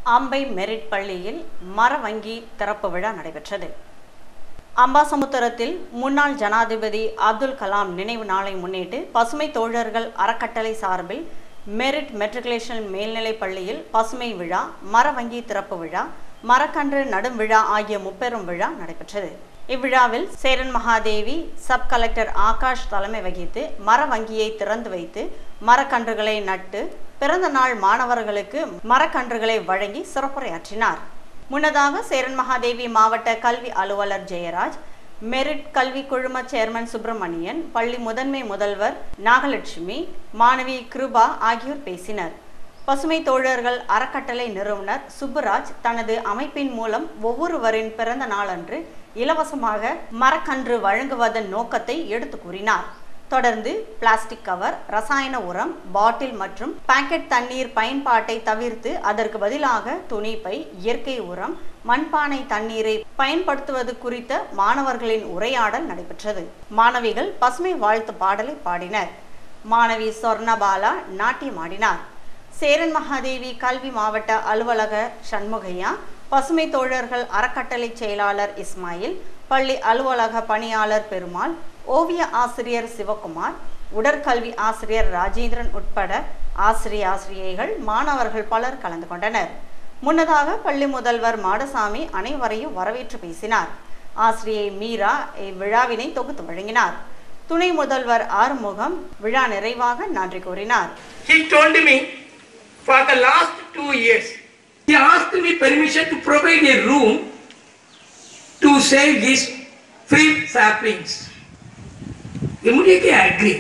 அம்பை மெரிட் பள்ளியில் மர வங்கி திறப்பு விழா நடைபெற்றது அம்பாசமுத்திரத்தில் முன்னாள் ஜனாதிபதி அப்துல் கலாம் நினைவு நாளை முன்னிட்டு பசுமை தோழர்கள் அறக்கட்டளை சார்பில் மெரிட் மெட்ரிகுலேஷன் மேல்நிலைப் பள்ளியில் பசுமை விழா மர வங்கி திறப்பு விழா மரக்கன்று நடும் விழா ஆகிய முப்பெரும் விழா நடைபெற்றது இவ்விழாவில் சேரன் மகாதேவி சப் கலெக்டர் ஆகாஷ் தலைமை வகித்து மர வங்கியை திறந்து வைத்து மரக்கன்றுகளை நட்டு பிறந்த நாள் மாணவர்களுக்கு மரக்கன்றுகளை வழங்கி சிறப்புரையாற்றினார் முன்னதாக சேரன் மகாதேவி மாவட்ட கல்வி அலுவலர் ஜெயராஜ் மெரிட் கல்வி குழும சேர்மன் சுப்பிரமணியன் பள்ளி முதன்மை முதல்வர் நாகலட்சுமி மாணவி கிருபா ஆகியோர் பேசினர் பசுமை தோழர்கள் அறக்கட்டளை நிறுவனர் சுப்புராஜ் தனது அமைப்பின் மூலம் ஒவ்வொருவரின் பிறந்த நாளன்று இலவசமாக மரக்கன்று வழங்குவதன் நோக்கத்தை எடுத்து கூறினார் தொடர்ந்து பிளாஸ்டிக் கவர் ரசாயன உரம் பாட்டில் மற்றும் பாக்கெட் தண்ணீர் பயன்பாட்டை தவிர்த்து அதற்கு பதிலாக துணிப்பை இயற்கை உரம் மண்பானை தண்ணீரை பயன்படுத்துவது குறித்த மாணவர்களின் உரையாடல் நடைபெற்றது மாணவிகள் பசுமை வாழ்த்து பாடலை பாடினர் மாணவி சொர்ணபாலா நாட்டியமாடினார் சேரன் மகாதேவி கல்வி மாவட்ட அலுவலக சண்முகையா பசுமை தோழர்கள் அறக்கட்டளை செயலாளர் இஸ்மாயில் பள்ளி அலுவலக பணியாளர் பெருமாள் ஓவிய ஆசிரியர் சிவகுமார் உடற்கல்வி ஆசிரியர் ராஜேந்திரன் உட்பட ஆசிரிய ஆசிரியைகள் மாணவர்கள் பலர் கலந்து கொண்டனர் முன்னதாக பள்ளி முதல்வர் மாடசாமி அனைவரையும் வரவேற்று பேசினார் ஆசிரியை மீரா இவ்விழாவினை தொகுத்து வழங்கினார் துணை முதல்வர் ஆறுமுகம் விழா நிறைவாக நன்றி கூறினார் He told me for the last two years, he asked me permission to provide a room to save his free saplings. Immediately I agreed.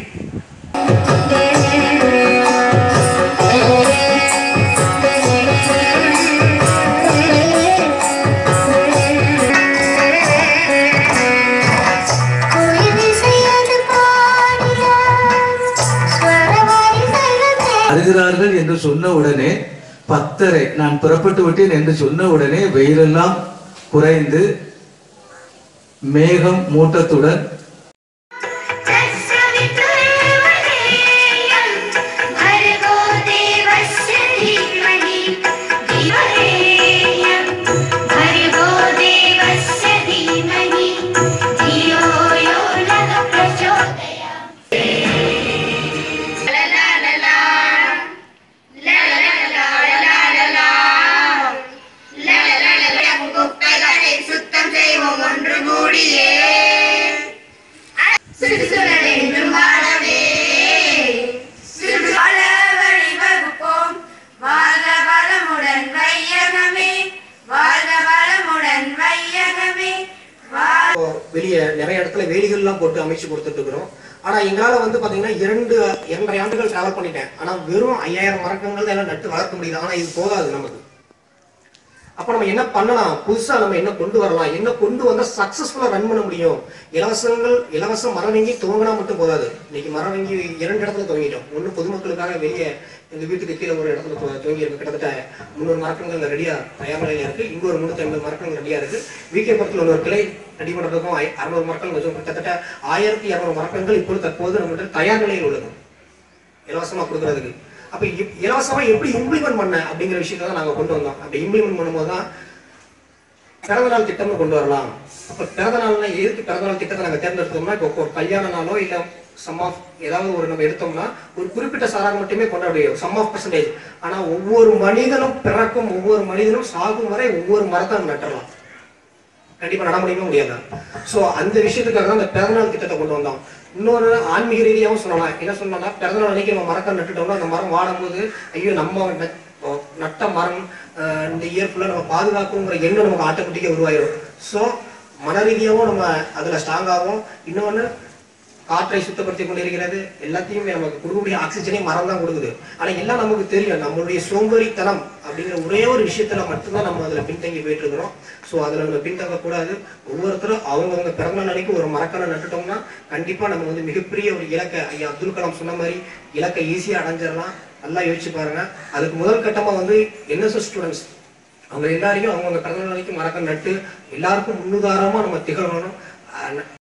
குயிலிசையது பாடினார் ஸ்வரவாரிசைகள் வருகிறார்கள் என்று சொன்ன உடனே பத்தரை நான் புறப்பட்டு விட்டேன் என்று சொன்ன உடனே வெயிலெல்லாம் குறைந்து மேகம் மூட்டத்துடன் भर्गो देवस्य धीमहि धियो भर्गो देवस्य धीमहि धियो यो नः प्रचोदयात् ला ला ला ला ला ला ला ला ला ला ला ला ला ला குப்பைகளை சுத்தம் செய்வோம் ஒன்று கூடியே சுற்றுச்சூழல் என்றும் வாழவே வாழ வழிவகுப்போம் வாழ்க வளமுடன் வையகமே வாழ்க வளமுடன் வையகமே இப்போ வெளியே நிறைய இடத்துல வேலிகள்லாம் போட்டு அமைச்சு கொடுத்துட்டு இருக்கிறோம் ஆனா எங்களால வந்து பாத்தீங்கன்னா இரண்டு இரண்டரை ஆண்டுகள் டிராவல் பண்ணிட்டேன் ஆனா வெறும் ஐயாயிரம் மரக்கங்கள் தான் எல்லாம் நட்டு வளர்க்க முடியுது ஆனா இது போதாது நமக்கு அப்ப நம்ம என்ன பண்ணலாம் புதுசா நம்ம என்ன கொண்டு வரலாம் என்ன கொண்டு வந்தா சக்சஸ்ஃபுல்லா ரன் பண்ண முடியும் இலவசங்கள் இலவச மர வங்கி துவங்கினா மட்டும் போதாது இன்னைக்கு மர வங்கி இரண்டு இடத்துல துவங்கிட்டோம் ஒண்ணு பொதுமக்களுக்காக வெளியே எங்க வீட்டுக்கு கீழே ஒரு இடத்துல துவ- துவங்கி இருக்கு கிட்டத்தட்ட முந்நூறு மரக்கங்கள் ரெடியா தயார் நிலையில இருக்கு இங்க ஒரு முன்னூத்தி ஐம்பது மரக்கங்கள் ரெடியா இருக்கு விகே பக்கத்துல ஒரு கிளை ரெடி பண்றதுக்கும் ஐ- அறுநூறு மரக்கங்கள் வச்சு கிட்டத்தட்ட ஆயிரத்தி இரநூறு மரக்கங்கள் இப்பொழுது தற்போது நம்மகிட்ட தயார் நிலையில் உள்ளது இலவசமா கொடுக்கறதுக்கு அப்ப இ- இலவசமா எப்படி இம்ப்ளிமெண்ட் பண்ண அப்படிங்கிற விஷயத்தை தான் நாங்க கொண்டு வந்தோம் அப்படி இம்ப்ளிமெண்ட் பண்ணும்போது தான் பிறந்த நாள் திட்டம்னு கொண்டு வரலாம் அப்ப பிறந்த நாள்னா எதுக்கு பிறந்த நாள் திட்டத்தை நாங்க தேர்ந்தெடுத்தோம்னா இப்போ ஒரு கல்யாண நாளோ இல்ல சம் ஆஃப் ஏதாவது ஒரு நம்ம எடுத்தோம்னா ஒரு குறிப்பிட்ட சாரார் மட்டுமே கொண்டாட முடியும் சம் ஆஃப் பர்சன்டேஜ் ஆனா ஒவ்வொரு மனிதனும் பிறக்கும் ஒவ்வொரு மனிதனும் சாகும் வரை ஒவ்வொரு மரத்தை நம்ம நட்டுறலாம் கண்டிப்பா நட முடியுமே முடியாது சோ அந்த விஷயத்துக்காக தான் அந்த பிறந்தநாள் திட்டத்தை கொண்டு வந்தோம் இன்னொரு ஆன்மீக ரீதியாகவும் சொல்லலாம் என்ன சொன்னோம்னா பிறந்தநாள் அன்னைக்கு நம்ம மரத்தை நட்டுட்டோம்னா அந்த மரம் வாடும்போது ஐயோ நம்ம நட்- நட்ட மரம் ஆஹ், இந்த இயர் ஃபுல்லா நம்ம பாதுகாக்குங்கிற எண்ணம் நமக்கு ஆட்டோமேட்டிக்கா உருவாயிரும் சோ மன ரீதியாகவும் நம்ம அதுல ஸ்ட்ராங் ஆகும் இன்னொன்னு காற்றை சுத்தப்படுத்தி கொண்டிருக்கிறது எல்லாத்தையும் நமக்கு கொடுக்கக்கூடிய ஆக்சிஜனே மரம் தான் கொடுக்குது ஆனா எல்லாம் நமக்கு தெரியும் நம்மளுடைய சோம்பேறித்தனம் அப்படிங்கிற ஒரே ஒரு விஷயத்துல மட்டும்தான் நம்ம அதுல பின்தங்கி போயிட்டு இருக்கிறோம் சோ அதுல நம்ம பின்தங்க கூடாது ஒவ்வொருத்தரும் அவங்கவங்க பிறந்த நாளைக்கு ஒரு மரக்கலை நட்டுட்டோம்னா கண்டிப்பா நம்ம வந்து மிகப்பெரிய ஒரு இலக்கை ஐயா அப்துல் கலாம் சொன்ன மாதிரி இலக்கை ஈஸியா அடைஞ்சிடலாம் நல்லா யோசிச்சு பாருங்க அதுக்கு முதல் கட்டமா வந்து என்எஸ்எஸ் ஸ்டூடெண்ட்ஸ் அவங்க எல்லாரையும் அவங்கவுங்க பிறந்த நாளைக்கு மரக்கல் நட்டு எல்லாருக்கும் முன்னுதாரணமா நம்ம திகழணும் அஹ்